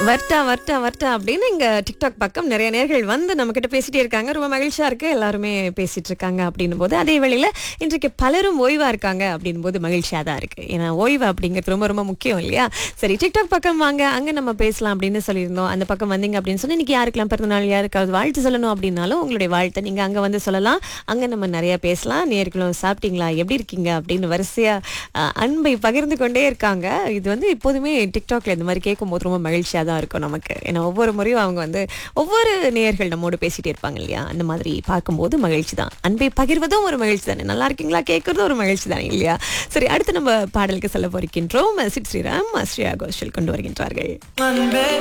வர்ட்டா வர்ட்டா வர்ட்டா அப்படின்னு இங்க டிக்டாக் பக்கம் நிறைய நேர்கள் வந்து நம்ம கிட்ட பேசிட்டே இருக்காங்க ரொம்ப மகிழ்ச்சியா இருக்கு எல்லாருமே பேசிட்டு இருக்காங்க அப்படின்னும் போது அதே வேளையில இன்றைக்கு பலரும் ஓய்வா இருக்காங்க அப்படின்னும் போது மகிழ்ச்சியா தான் இருக்கு ஏன்னா ஓய்வு அப்படிங்கிறது ரொம்ப ரொம்ப முக்கியம் இல்லையா சரி டிக்டாக் பக்கம் வாங்க அங்க நம்ம பேசலாம் அப்படின்னு சொல்லியிருந்தோம் அந்த பக்கம் வந்தீங்க அப்படின்னு சொல்லி இன்னைக்கு யாருக்கெல்லாம் பிறந்த நாள் யாருக்காவது வாழ்த்து சொல்லணும் அப்படின்னாலும் உங்களுடைய வாழ்த்தை நீங்க அங்க வந்து சொல்லலாம் அங்க நம்ம நிறைய பேசலாம் நேர்களும் சாப்பிட்டீங்களா எப்படி இருக்கீங்க அப்படின்னு வரிசையா அஹ், அன்பை பகிர்ந்து கொண்டே இருக்காங்க இது வந்து எப்போதுமே டிக்டாக்ல இந்த மாதிரி கேட்கும்போது ரொம்ப மகிழ்ச்சியா தான் இருக்கும் நமக்கு ஏன்னா ஒவ்வொரு முறையும் அவங்க வந்து ஒவ்வொரு நேயர்கள் நம்மோடு பேசிட்டே இருப்பாங்க இல்லையா அந்த மாதிரி பார்க்கும்போது மகிழ்ச்சி தான் அன்பை பகிர்வதும் ஒரு மகிழ்ச்சி தானே நல்லா இருக்கீங்களா கேட்கறதும் ஒரு மகிழ்ச்சி தானே இல்லையா சரி அடுத்து நம்ம பாடலுக்கு செல்ல போயிருக்கின்றோம் சிட் ஸ்ரீராம் ஸ்ரீயா கோஷல் கொண்டு வருகின்றார்கள் அன்பே